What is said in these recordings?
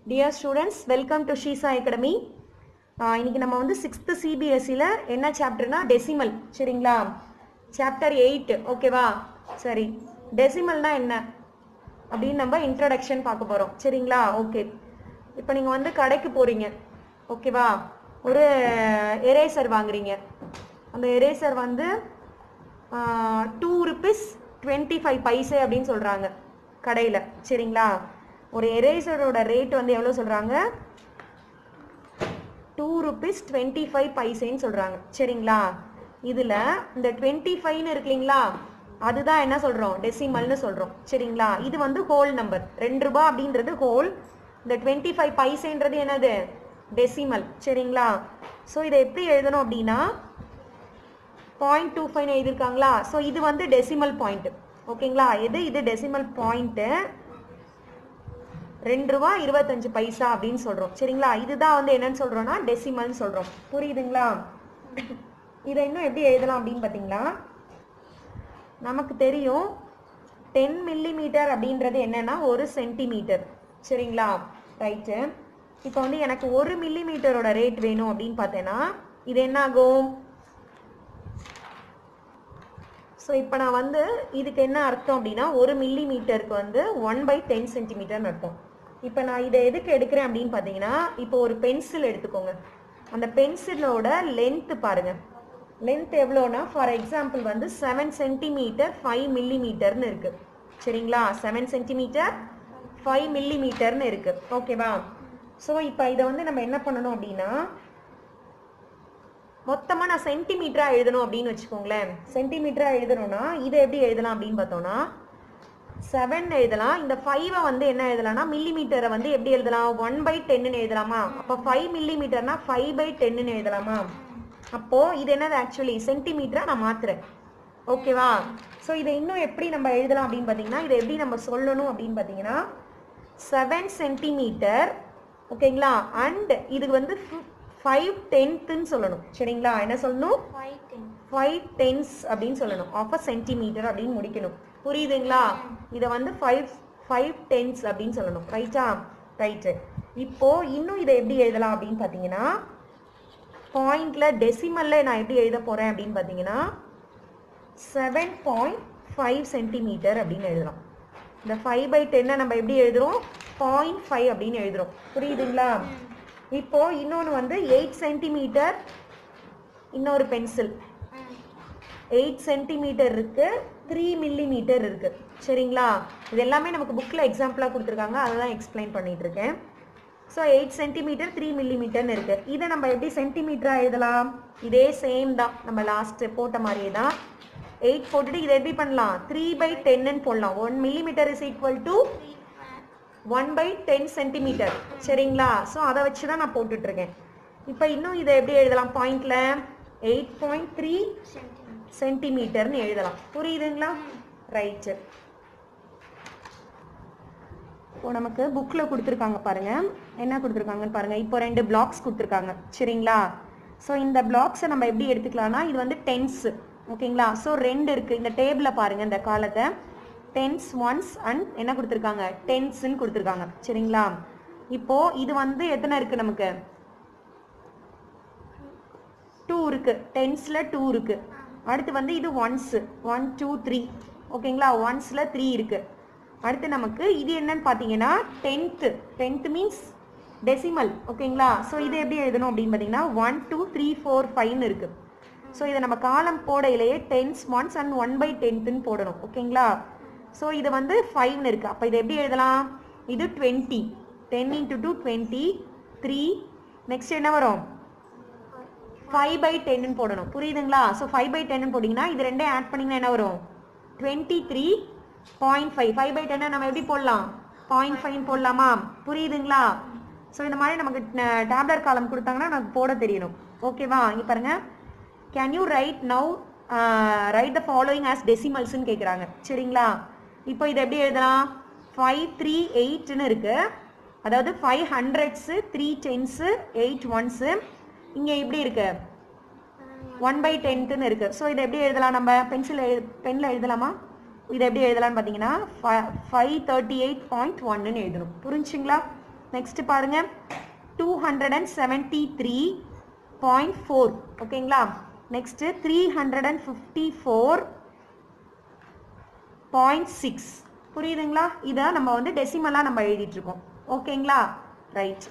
dear students welcome to Sheesa academy இன்னைக்கு நம்ம வந்து சிக்ஸ்த்து சிபிஎஸ்சியில் என்ன சாப்டர்னா டெசிமல் சரிங்களா சாப்டர் எயிட் ஓகேவா சரி டெசிமல்னா என்ன அப்படின்னு நம்ம இன்ட்ரடக்ஷன் பார்க்க போகிறோம் சரிங்களா ஓகே இப்போ நீங்கள் வந்து கடைக்கு போகிறீங்க ஓகேவா ஒரு எரேசர் வாங்குறீங்க அந்த எரேசர் வந்து two rupees twenty five paise அப்படின்னு சொல்கிறாங்க கடையில் சரிங்களா ஒரு எரேசரோட ரேட் வந்து எவ்வளோ சொல்கிறாங்க டூ ருபீஸ் டுவெண்ட்டி ஃபைவ் பைசேன்னு சொல்கிறாங்க சரிங்களா இதில் இந்த டுவெண்ட்டி ஃபைவ்னு இருக்கு இல்லைங்களா அதுதான் என்ன சொல்கிறோம் டெசிமல்னு சொல்கிறோம் சரிங்களா இது வந்து ஹோல் நம்பர் ரெண்டு ரூபாய் அப்படின்றது ஹோல் இந்த டுவெண்ட்டி ஃபைவ் பைசேன்றது என்னது டெசிமல் சரிங்களா ஸோ இதை எப்படி எழுதணும் அப்படின்னா பாயிண்ட் டூ ஃபைவ் எழுதியிருக்காங்களா ஸோ இது வந்து டெசிமல் பாயிண்ட் ஓகேங்களா எது இது டெசிமல் பாயிண்ட்டு ரெண்டு ரூபா இருபத்தஞ்சு பைசா அப்படின்னு சொல்கிறோம் சரிங்களா இதுதான் வந்து என்னன்னு சொல்கிறோம்னா டெசிமல்னு சொல்கிறோம் புரியுதுங்களா இதை இன்னும் எப்படி எழுதலாம் அப்படின்னு பார்த்தீங்களா நமக்கு தெரியும் டென் மில்லிமீட்டர் அப்படின்றது என்னன்னா ஒரு சென்டிமீட்டர் சரிங்களா ரைட்டு இப்போ வந்து எனக்கு ஒரு மில்லிமீட்டரோட ரேட் வேணும் அப்படின்னு பார்த்தேன்னா இது என்ன ஆகும் ஸோ இப்போ நான் வந்து இதுக்கு என்ன அர்த்தம் அப்படின்னா ஒரு மில்லி மீட்டருக்கு வந்து ஒன் பை டென் சென்டிமீட்டர்னு அர்த்தம் இப்போ நான் இதை எதுக்கு எடுக்கிறேன் அப்படின்னு பார்த்தீங்கன்னா இப்போ ஒரு பென்சில் எடுத்துக்கோங்க அந்த பென்சிலோட லென்த்து பாருங்க லென்த் எவ்வளோனா ஃபார் எக்ஸாம்பிள் வந்து செவன் சென்டிமீட்டர் ஃபைவ் மில்லி மீட்டர்னு இருக்கு சரிங்களா செவன் சென்டிமீட்டர் ஃபைவ் மில்லி மீட்டர்னு இருக்கு ஓகேவா ஸோ இப்போ இதை வந்து நம்ம என்ன பண்ணணும் அப்படின்னா மொத்தமாக நான் சென்டிமீட்டராக எழுதணும் அப்படின்னு வச்சுக்கோங்களேன் சென்டிமீட்டராக எழுதணும்னா இதை எப்படி எழுதலாம் அப்படின்னு பார்த்தோம்னா செவன் எழுதலாம் இந்த ஃபைவை வந்து என்ன எழுதலாம்னா மில்லி மீட்டரை வந்து எப்படி எழுதலாம் ஒன் பை டென்னு எழுதலாமா அப்போ ஃபைவ் மில்லி மீட்டர்னா ஃபைவ் பை டென்னு எழுதலாமா அப்போ இது என்னது ஆக்சுவலி சென்டிமீட்டரா நான் மாத்துறேன் ஓகேவா ஸோ இதை இன்னும் எப்படி நம்ம எழுதலாம் அப்படின்னு பார்த்தீங்கன்னா இதை எப்படி நம்ம சொல்லணும் அப்படின்னு பார்த்தீங்கன்னா செவன் சென்டிமீட்டர் ஓகேங்களா அண்ட் இது வந்து ஃபைவ் டென்த்துன்னு சொல்லணும் சரிங்களா என்ன சொல்லணும் ஃபைவ் டென்ஸ் அப்படின்னு சொல்லணும் ஆஃப் அ சென்டிமீட்டர் அப்படின்னு முடிக்கணும் புரியுதுங்களா இதை வந்து ஃபைவ் ஃபைவ் டென்ஸ் அப்படின்னு சொல்லணும் ரைட்டா ரைட்டு இப்போ இன்னும் இதை எப்படி எழுதலாம் அப்படின்னு பார்த்தீங்கன்னா பாயிண்ட்ல டெசிமல்ல நான் எப்படி எழுத போறேன் அப்படின்னு பார்த்தீங்கன்னா செவன் பாயிண்ட் ஃபைவ் சென்டிமீட்டர் அப்படின்னு எழுதலாம் இந்த ஃபைவ் பை டென்னை நம்ம எப்படி எழுதுறோம் பாயிண்ட் ஃபைவ் அப்படின்னு எழுதுறோம் புரியுதுங்களா இப்போ இன்னொன்று வந்து எயிட் சென்டிமீட்டர் இன்னொரு பென்சில் எயிட் சென்டிமீட்டர் இருக்கு த்ரீ மில்லி மீட்டர் இருக்கு சரிங்களா இது எல்லாமே நமக்கு புக்கில் எக்ஸாம்பிளாக கொடுத்துருக்காங்க அதை தான் எக்ஸ்பிளைன் பண்ணிட்டு இருக்கேன் ஸோ எயிட் சென்டிமீட்டர் த்ரீ மில்லி மீட்டர்னு இருக்கு இதை நம்ம எப்படி சென்டிமீட்டராக எழுதலாம் இதே சேம் தான் நம்ம லாஸ்ட் போட்ட மாதிரியே தான் எயிட் போட்டுட்டு இதை எப்படி பண்ணலாம் த்ரீ பை டென்னு போடலாம் one millimetre is equal to one by ten centimetre சரிங்களா ஸோ அதை வச்சு தான் நான் போட்டுட்டு இருக்கேன் இப்போ இன்னும் இதை எப்படி எழுதலாம் பாயிண்ட்ல எயிட் பாயிண்ட் த்ரீ சென்டிமீட்டர்னு எழுதலாம் புரியுதுங்களா ரைட்டு இப்போ நமக்கு புக்கில் கொடுத்துருக்காங்க பாருங்க என்ன கொடுத்துருக்காங்கன்னு பாருங்க இப்போ ரெண்டு பிளாக்ஸ் கொடுத்துருக்காங்க சரிங்களா ஸோ இந்த பிளாக்ஸை நம்ம எப்படி எடுத்துக்கலாம்னா இது வந்து டென்ஸ் ஓகேங்களா ஸோ ரெண்டு இருக்கு இந்த டேபிளில் பாருங்க இந்த காலத்தை டென்ஸ் ஒன்ஸ் அண்ட் என்ன கொடுத்துருக்காங்க டென்ஸ்ன்னு கொடுத்துருக்காங்க சரிங்களா இப்போ இது வந்து எத்தனை இருக்கு நமக்கு டூ இருக்கு டென்ஸ்ல டூ இருக்கு அடுத்து வந்து இது ஒன்ஸ் ஒன் டூ த்ரீ ஓகேங்களா ஒன்ஸ்ல த்ரீ இருக்கு அடுத்து நமக்கு இது என்னன்னு பார்த்தீங்கன்னா டென்த்து டென்த் மீன்ஸ் டெசிமல் ஓகேங்களா ஸோ இது எப்படி எழுதணும் அப்படின்னு பார்த்தீங்கன்னா ஒன் டூ த்ரீ ஃபோர் ஃபைவ்னு இருக்கு ஸோ இதை நம்ம காலம் போடையிலேயே tens ones and one by டென்த்துன்னு போடணும் ஓகேங்களா ஸோ இது வந்து ஃபைவ்னு இருக்கு அப்போ இதை எப்படி எழுதலாம் இது twenty ten into two twenty three next என்ன வரும் ஃபைவ் பை டென்னு போடணும் புரியுதுங்களா ஸோ ஃபைவ் பை டென்னு போட்டிங்கன்னா இது ரெண்டையும் ஆட் பண்ணிங்கன்னா என்ன வரும் twenty three point five five by டென்னை நம்ம எப்படி போடலாம் பாயிண்ட் ஃபைவ் போடலாமா புரியுதுங்களா ஸோ இந்த மாதிரி நமக்கு டேப்லர் காலம் கொடுத்தாங்கன்னா நமக்கு போட தெரியணும் ஓகேவா இங்கே பாருங்க can you write now write the following as டெசிமல்ஸ்ன்னு கேட்குறாங்க சரிங்களா இப்போ இதை எப்படி எழுதலாம் ஃபைவ் த்ரீ எயிட்னு இருக்கு அதாவது ஃபைவ் ஹண்ட்ரட்ஸு த்ரீ டென்ஸு எயிட் ஒன்ஸு இங்கே எப்படி இருக்கு ஒன் பை டென்த்துன்னு இருக்கு ஸோ இதை எப்படி எழுதலாம் நம்ம பென்சில் எழு பெனில் எழுதலாமா இதை எப்படி எழுதலாம்னு பார்த்தீங்கன்னா ஃபைவ் தேர்ட்டி எயிட் பாயிண்ட் ஒன்னு எழுதணும் புரிஞ்சுங்களா நெக்ஸ்ட் பாருங்க two hundred and seventy three point four ஓகேங்களா next three hundred and fifty four point six புரியுதுங்களா இதை நம்ம வந்து டெசிமலாக நம்ம எழுதிட்டு இருக்கோம் ஓகேங்களா ரைட்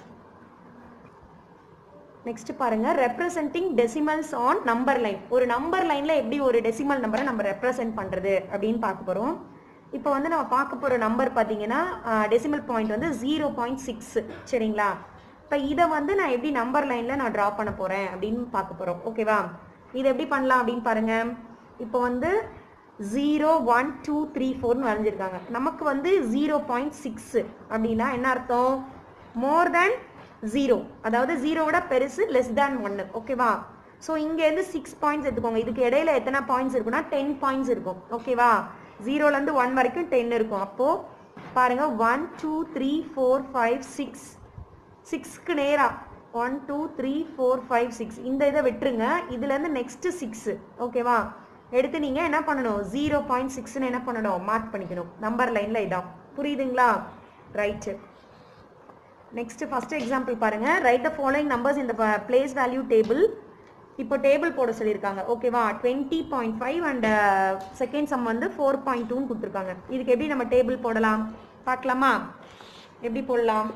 நெக்ஸ்ட் பாருங்க representing decimals on number line ஒரு நம்பர் லைன்ல எப்படி ஒரு டெசிமல் நம்பரை நம்ம ரெப்ரசென்ட் பண்றது அப்படின்னு பார்க்க போறோம் இப்போ வந்து நம்ம பார்க்க போற நம்பர் பார்த்தீங்கன்னா டெசிமல் பாயிண்ட் வந்து ஜீரோ பாயிண்ட் சிக்ஸ் சரிங்களா இப்போ இதை வந்து நான் எப்படி நம்பர் லைன்ல நான் ட்ரா பண்ண போறேன் அப்படின்னு பார்க்க போறோம் ஓகேவா இதை எப்படி பண்ணலாம் அப்படின்னு பாருங்க இப்போ வந்து ஜீரோ ஒன் டூ த்ரீ ஃபோர்னு வரைஞ்சிருக்காங்க நமக்கு வந்து ஜீரோ பாயிண்ட் சிக்ஸ் அப்படின்னா என்ன அர்த்தம் மோர் தேன் ஜீரோ அதாவது ஜீரோவோட பெருசு லெஸ் தேன் ஒன்று ஓகேவா ஸோ இங்கேருந்து சிக்ஸ் பாயிண்ட்ஸ் எடுத்துக்கோங்க இதுக்கு இடையில எத்தனை பாயிண்ட்ஸ் இருக்குன்னா டென் பாயிண்ட்ஸ் இருக்கும் ஓகேவா ஜீரோலேருந்து ஒன் வரைக்கும் டென் இருக்கும் அப்போது பாருங்க one two three four five six சிக்ஸ்க்கு நேரா one two three four five six இந்த இதை விட்டுருங்க இதுலேருந்து நெக்ஸ்ட் சிக்ஸ் ஓகேவா எடுத்து நீங்கள் என்ன பண்ணணும் ஜீரோ பாயிண்ட் சிக்ஸ்னு என்ன பண்ணணும் மார்க் பண்ணிக்கணும் நம்பர் லைனில் இதான் புரியுதுங்களா ரைட்டு நெக்ஸ்ட் ஃபர்ஸ்ட் எக்ஸாம்பிள் பாருங்க ரைட் த ஃபாலோயிங் நம்பர்ஸ் இந்த பிளேஸ் வேல்யூ டேபிள் இப்போ டேபிள் போட சொல்லியிருக்காங்க ஓகேவா twenty point five and second sum வந்து ஃபோர் பாயிண்ட் டூன்னு கொடுத்துருக்காங்க இதுக்கு எப்படி நம்ம டேபிள் போடலாம் பார்க்கலாமா எப்படி போடலாம்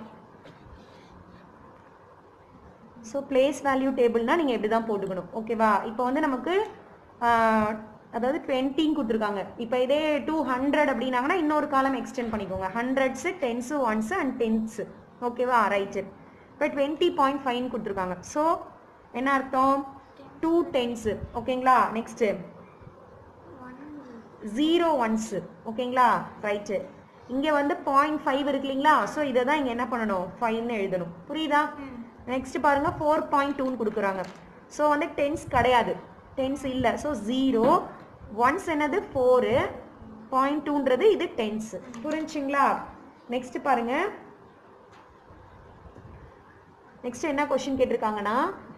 ஸோ பிளேஸ் வேல்யூ டேபிள்னா நீங்கள் எப்படி தான் போட்டுக்கணும் ஓகேவா இப்போ வந்து நமக்கு ஆஹ், அதாவது டுவெண்ட்டின்னு கொடுத்துருக்காங்க இப்போ இதே டூ ஹண்ட்ரட் அப்படின்னாங்கன்னா இன்னொரு காலம் எக்ஸ்டெண்ட் பண்ணிக்கோங்க hundreds tens ones and tens ஓகேவா ரைட்டு இப்போ டுவெண்ட்டி பாயிண்ட் ஃபைவ்னு கொடுத்துருக்காங்க ஸோ என்ன அர்த்தம் டூ டென்ஸு ஓகேங்களா நெக்ஸ்ட்டு ஜீரோ ஒன்ஸு ஓகேங்களா ரைட்டு இங்கே வந்து பாயிண்ட் ஃபைவ் இருக்கு இல்லைங்களா ஸோ இதை தான் இங்கே என்ன பண்ணணும் ஃபைவ்னு எழுதணும் புரியுதா நெக்ஸ்ட் பாருங்க ஃபோர் பாயிண்ட் டூன்னு கொடுக்குறாங்க ஸோ வந்து டென்ஸ் கிடையாது டென்ஸ் இல்லை ஸோ ஜீரோ ஒன்ஸ் என்னது ஃபோரு பாயிண்ட் டூன்றது இது டென்ஸ் புரிஞ்சுங்களா நெக்ஸ்ட் பாருங்க நெக்ஸ்ட் என்ன கொஸ்டின் கேட்டிருக்காங்கன்னா